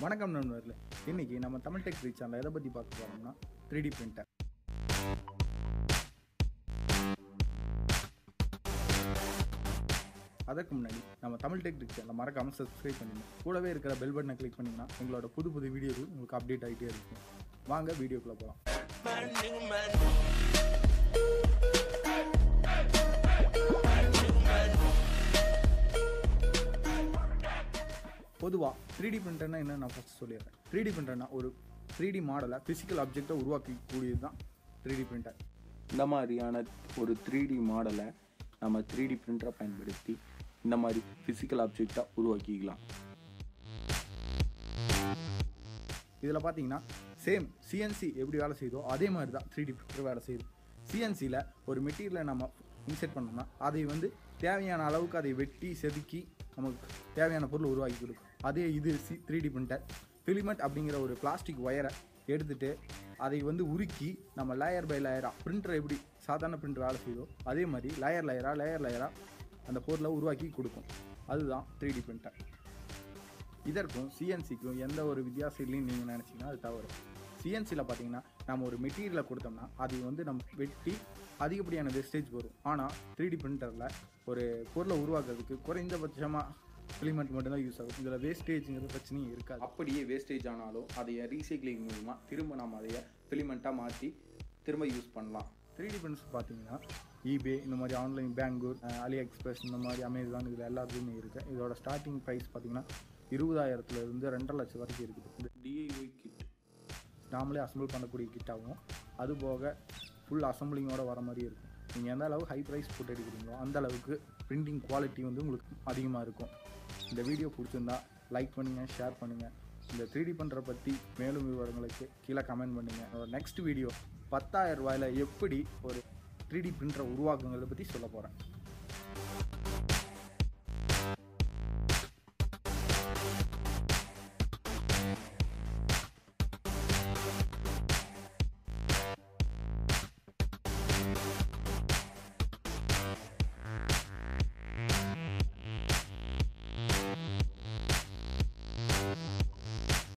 வணக்கம் நண்பர்களே இன்னைக்கு நம்ம தமிழ் டெக் ரீச் சேனல் எதை பற்றி பார்க்க போகிறோம்னா த்ரீ டி பிரிண்டர் அதற்கு முன்னாடி நம்ம தமிழ் டெக் ரீச் சேனலை மறக்காமல் சப்ஸ்கிரைப் பண்ணிடுங்க கூடவே இருக்கிற பெல் பட்டனை கிளிக் பண்ணிங்கன்னா எங்களோட புது புது வீடியோஸ் உங்களுக்கு அப்டேட் ஆகிட்டே இருக்கும் வாங்க வீடியோக்குள்ளே போகலாம் பொதுவாக த்ரீ டி பிரிண்டர்னா என்ன நான் ஃபஸ்ட் சொல்லிடுறேன் த்ரீ டி பிரிண்டர்னா ஒரு த்ரீ டி மாடலை ஃபிசிக்கல் ஆப்ஜெக்டை உருவாக்கக்கூடியது தான் த்ரீ டி பிரிண்டர் இந்த மாதிரியான ஒரு த்ரீ டி மாடலை நம்ம த்ரீ டி பிரிண்டரை பயன்படுத்தி இந்த மாதிரி ஃபிசிக்கல் ஆப்ஜெக்டாக உருவாக்கிக்கலாம் இதில் பார்த்தீங்கன்னா சேம் சிஎன்சி எப்படி வேலை செய்யுதோ அதே மாதிரி தான் த்ரீ டி பிரிண்டர் வேலை செய்யுது சிஎன்சியில் ஒரு மெட்டீரியலை நம்ம இன்செர்ட் பண்ணோம்னா அதை வந்து தேவையான அளவுக்கு அதை வெட்டி செதுக்கி நமக்கு தேவையான பொருள் உருவாக்கி கொடுக்கும் அதே இது C three D printer filament அப்படிங்கிற ஒரு பிளாஸ்டிக் ஒயரை எடுத்துட்டு அதை வந்து உருக்கி நம்ம லேயர் பை லேயராக பிரிண்டர் எப்படி சாதாரண பிரிண்டர் வேலை செய்யுதோ அதே மாதிரி லேயர் லேயராக லேயர் லேயராக அந்த பொருளை உருவாக்கி கொடுக்கும் அதுதான் த்ரீ டி பிரிண்டர் இதற்கும் சிஎன்சிக்கும் எந்த ஒரு வித்தியாசம் இல்லைன்னு நீங்கள் நினச்சிங்கன்னா அது தவறு சிஎன்சியில் பார்த்தீங்கன்னா நம்ம ஒரு மெட்டீரியலை கொடுத்தோம்னா அது வந்து நம்ம வெட்டி அதிகப்படியான வேஸ்டேஜ் வரும் ஆனால் த்ரீ டி பிரிண்டரில் ஒரு பொருளை உருவாக்குறதுக்கு குறைந்தபட்சமாக ஃபிலிமெண்ட் மட்டும்தான் யூஸ் ஆகும் இதில் வேஸ்டேஜுங்கிற பிரச்சனையும் இருக்காது அப்படியே வேஸ்டேஜ் ஆனாலும் அதை ரீசைக்ளிங் மூலிமா திரும்ப நம்ம அதைய ஃபிலிமெண்ட்டாக மாற்றி திரும்ப யூஸ் பண்ணலாம் த்ரீ டி பிரிண்ட்ஸ் பார்த்தீங்கன்னா ஈபே இந்த மாதிரி ஆன்லைன் பேங்கூர் அலி எக்ஸ்பிரஸ் இந்த மாதிரி அமேசான் இதில் எல்லாத்துலேயுமே இருக்குது இதோட ஸ்டார்டிங் ப்ரைஸ் பார்த்தீங்கன்னா இருபதாயிரத்துல இருந்து ரெண்டரை லட்சம் வரைக்கும் இருக்குது இந்த டிஐஒய் கிட் நாமளே அசம்பிள் பண்ணக்கூடிய கிட்டாகவும் அது போக ஃபுல் அசம்பிளிங்கோட வர மாதிரி இருக்கும் நீங்கள் எந்த அளவு ஹை ப்ரைஸ் போட்டு எடுக்கிறீங்களோ அந்த அளவுக்கு பிரிண்டிங் குவாலிட்டி வந்து உங்களுக்கு அதிகமாக இருக்கும் இந்த வீடியோ பிடிச்சிருந்தா லைக் பண்ணுங்கள் ஷேர் பண்ணுங்கள் இந்த த்ரீ டி பண்ணுற பற்றி மேலும் விவரங்களுக்கு கீழே கமெண்ட் பண்ணுங்கள் நெக்ஸ்ட் வீடியோ பத்தாயிரம் ரூபாயில் எப்படி ஒரு த்ரீ டி பிரிண்டரை உருவாக்குங்கிறத பற்றி சொல்ல போகிறேன்